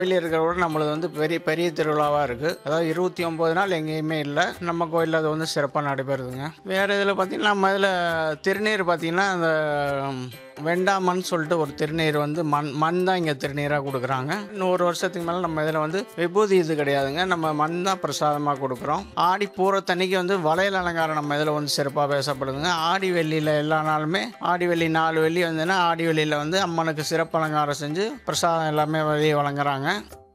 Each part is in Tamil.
வெளியே இருக்கிறவோட நம்மளது வந்து பெரிய பெரிய திருவிழாவாக இருக்குது அதாவது இருபத்தி ஒம்பது நாள் எங்கேயுமே இல்லை நம்ம கோயிலில் அது வந்து சிறப்பாக நடைபெறுதுங்க வேறு இதில் பார்த்திங்கன்னா நம்ம இதில் திருநீர் பார்த்திங்கன்னா அந்த ம், வெண்டாமண் சொல்லிட்டு ஒரு திருநீர் வந்து மண் மண் தான் இங்கே திருநீராக கொடுக்குறாங்க இன்னும் ஒரு வருஷத்துக்கு மேலே நம்ம இதில் வந்து விபூதி இது கிடையாதுங்க நம்ம மண் தான் பிரசாதமாக கொடுக்குறோம் ஆடி பூரத்தன்னைக்கு வந்து வளையல் அலங்காரம் நம்ம இதில் வந்து சிறப்பாக பேசப்படுதுங்க ஆடி வெள்ளியில் எல்லா நாளுமே ஆடி வெள்ளி நாலு வெள்ளி வந்துன்னா ஆடி வெள்ளியில் வந்து அம்மனுக்கு சிறப்பு அலங்காரம் செஞ்சு பிரசாதம் எல்லாமே வெளியே வழங்குறாங்க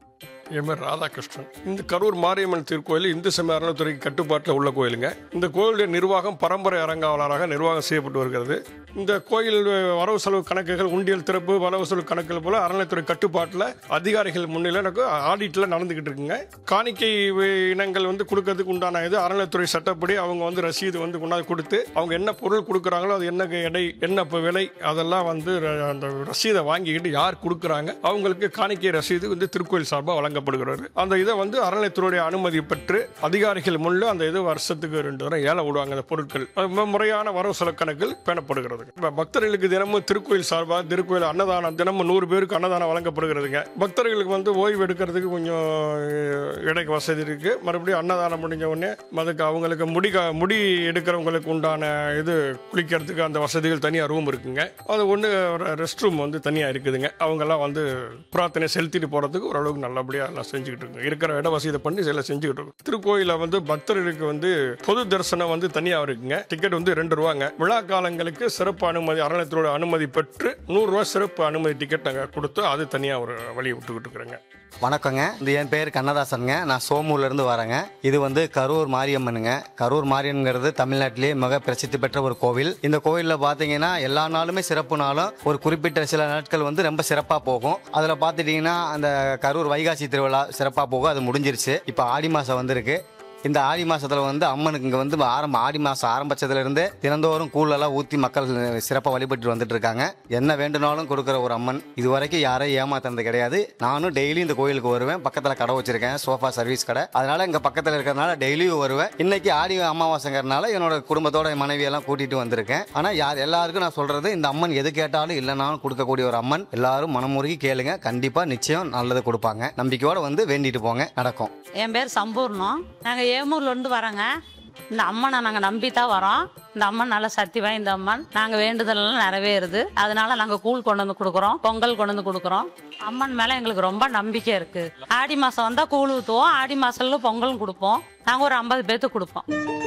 என் பேர் ராதாகிருஷ்ணன் இந்த கரூர் மாரியம்மன் திருக்கோயில் இந்து சமய அறநிலைத்துறைக்கு கட்டுப்பாட்டில் உள்ள கோயிலுங்க இந்த கோயிலுடைய நிர்வாகம் பரம்பரை அரங்காவலராக நிர்வாகம் செய்யப்பட்டு வருகிறது இந்த கோயில் வரவு செலவு கணக்குகள் உண்டியல் திறப்பு வரவு செலவு கணக்குகள் போல அறநிலைத்துறை கட்டுப்பாட்டில் அதிகாரிகள் முன்னிலை எனக்கு ஆடிட்டில் நடந்துகிட்டு இருக்குங்க காணிக்கை இனங்கள் வந்து கொடுக்கறதுக்கு உண்டான இது அறநிலைத்துறை சட்டப்படி அவங்க வந்து ரசீது வந்து கொண்டாந்து கொடுத்து அவங்க என்ன பொருள் கொடுக்குறாங்களோ அது என்ன எடை என்ன இப்ப விலை அதெல்லாம் வந்து ர- அந்த ரசீதை வாங்கிக்கிட்டு யார் கொடுக்குறாங்க அவங்களுக்கு காணிக்கை ரசீது வந்து திருக்கோயில் சார்பாக வழங்கப்படுகிறது அந்த இதை வந்து அறநிலையத்துறையுடைய அனுமதி பெற்று அதிகாரிகள் முன்னில் அந்த இது வருஷத்துக்கு ரெண்டு தடவை ஏல விடுவாங்க அந்த பொருட்கள் அது மு- முறையான வரவு செலவு கணக்கில் பேணப்படுகிறது இப்ப பக்தர்களுக்கு தினமும் திருக்கோயில் சார்பாக திருக்கோயில் அன்னதானம் தினமும் நூறு பேருக்கு அன்னதானம் வழங்கப்படுகிறதுங்க பக்தர்களுக்கு வந்து ஓய்வு எடுக்கிறதுக்கு கொஞ்சம் அஹ், இடைக்கு வசதி இருக்கு மறுபடியும் அன்னதானம் முடிஞ்ச உடனே அதுக்கு அவங்களுக்கு முடி கா- முடி எடுக்கிறவங்களுக்கு உண்டான இது குளிக்கிறதுக்கு அந்த வசதிகள் தனியாக ரூம் இருக்குங்க அது ஒன்று ரெஸ்ட் ரூம் வந்து தனியாக இருக்குதுங்க அவங்கெல்லாம் வந்து பிரார்த்தனை செலுத்திட்டு போகிறதுக்கு ஓரளவுக்கு நல்லபடியாக எல்லாம் செஞ்சுக்கிட்டு இருக்குங்க இருக்கிற இட வசதியை பண்ணி எல்லாம் செஞ்சுக்கிட்டு இருக்கோம் திருக்கோயிலில் வந்து பக்தர்களுக்கு வந்து பொது தரிசனம் வந்து தனியாக இருக்குங்க டிக்கெட் வந்து ரெண்டு ரூபாங்க விழா காலங்களுக்கு சிறப்பு அனுமதி அறநிலையத்தோட அனுமதி பெற்று நூறுரூவா சிறப்பு அனுமதி டிக்கெட் நாங்கள் கொடுத்து அது தனியாக ஒரு வழி விட்டுக்கிட்டு இருக்கிறோங்க வணக்கங்க இது என் பேர் கண்ணதாசனுங்க நான் சோமூர்ல இருந்து வரேங்க இது வந்து கரூர் மாரியம்மனுங்க கரூர் மாரியம்மன்ங்கிறது தமிழ்நாட்டிலேயே மிக பிரசித்தி பெற்ற ஒரு கோவில் இந்த கோவிலில் பார்த்தீங்கன்னா எல்லா நாளுமே சிறப்பு நாளும் ஒரு குறிப்பிட்ட சில நாட்கள் வந்து ரொம்ப சிறப்பாக போகும் அதில் பார்த்துட்டிங்கன்னா அந்த கரூர் வைகாசி திருவிழா சிறப்பாக போகும் அது முடிஞ்சிருச்சு இப்போ ஆடி மாதம் வந்திருக்கு இந்த ஆடி மாசத்துல வந்து அம்மனுக்கு இங்க வந்து ஆரம்ப ஆடி மாசம் ஆரம்பிச்சதுல இருந்து தினந்தோறும் கூழெல்லாம் ஊத்தி மக்கள் சிறப்பாக வழிபட்டு வந்துட்டு இருக்காங்க என்ன வேண்டுனாலும் கொடுக்குற ஒரு அம்மன் இது வரைக்கும் யாரையும் ஏமாத்துறது கிடையாது நானும் டெய்லி இந்த கோயிலுக்கு வருவேன் பக்கத்துல கடை வச்சிருக்கேன் சோஃபா சர்வீஸ் கடை அதனால இங்க பக்கத்துல இருக்கிறதுனால டெய்லியும் வருவேன் இன்னைக்கு ஆடி அமாவாசைங்கிறதுனால என்னோட குடும்பத்தோட என் மனைவி எல்லாம் கூட்டிட்டு வந்திருக்கேன் ஆனா யார் எல்லாருக்கும் நான் சொல்றது இந்த அம்மன் எது கேட்டாலும் இல்லைனாலும் கொடுக்கக்கூடிய ஒரு அம்மன் எல்லாரும் மனமுருகி கேளுங்க கண்டிப்பா நிச்சயம் நல்லது கொடுப்பாங்க நம்பிக்கையோட வந்து வேண்டிட்டு போங்க நடக்கும் என் பேர் சம்பூர்ணம் நாங்கள் ஏமூர்லேருந்து வரோங்க இந்த அம்மனை நாங்கள் நம்பி தான் வரோம் இந்த அம்மன் நல்ல சக்தி வாய்ந்த அம்மன் நாங்கள் வேண்டுதலெல்லாம் நிறைவேறுது அதனால நாங்கள் கூழ் கொண்டு வந்து கொடுக்குறோம் பொங்கல் கொண்டு வந்து கொடுக்குறோம் அம்மன் மேலே எங்களுக்கு ரொம்ப நம்பிக்கை இருக்குது ஆடி மாதம் வந்தால் கூழ் ஊற்றுவோம் ஆடி மாதம்ல பொங்கலும் கொடுப்போம் நாங்கள் ஒரு ஐம்பது பேர்த்துக்கு கொடுப்போம்